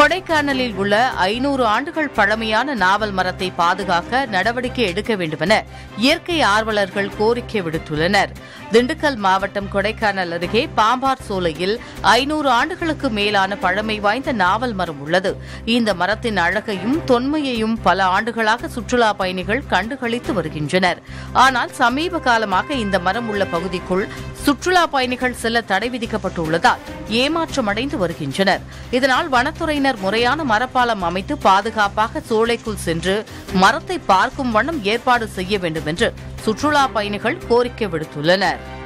கொடைக்கானலில் உள்ள ஐநூறு ஆண்டுகள் பழமையான நாவல் மரத்தை பாதுகாக்க நடவடிக்கை எடுக்க வேண்டுமென இயற்கை ஆர்வலர்கள் கோரிக்கை விடுத்துள்ளனர் திண்டுக்கல் மாவட்டம் கொடைக்கானல் அருகே பாம்பார் சோலையில் ஐநூறு ஆண்டுகளுக்கு மேலான பழமை வாய்ந்த நாவல் மரம் உள்ளது இந்த மரத்தின் அழகையும் தொன்மையையும் பல ஆண்டுகளாக சுற்றுலா பயணிகள் கண்டுகளித்து வருகின்றனர் ஆனால் சமீப காலமாக இந்த மரம் உள்ள பகுதிக்குள் சுற்றுலா பயணிகள் செல்ல தடை விதிக்கப்பட்டுள்ளதால் ஏமாற்றமடைந்து வருகின்றனர் இதனால் வனத்துறையினர் முறையான மரப்பாலம் அமைத்து பாதுகாப்பாக சோலைக்குள் சென்று மரத்தை பார்க்கும் வண்ணம் ஏற்பாடு செய்ய வேண்டும் என்று சுற்றுலா பயணிகள் கோரிக்கை விடுத்துள்ளனர்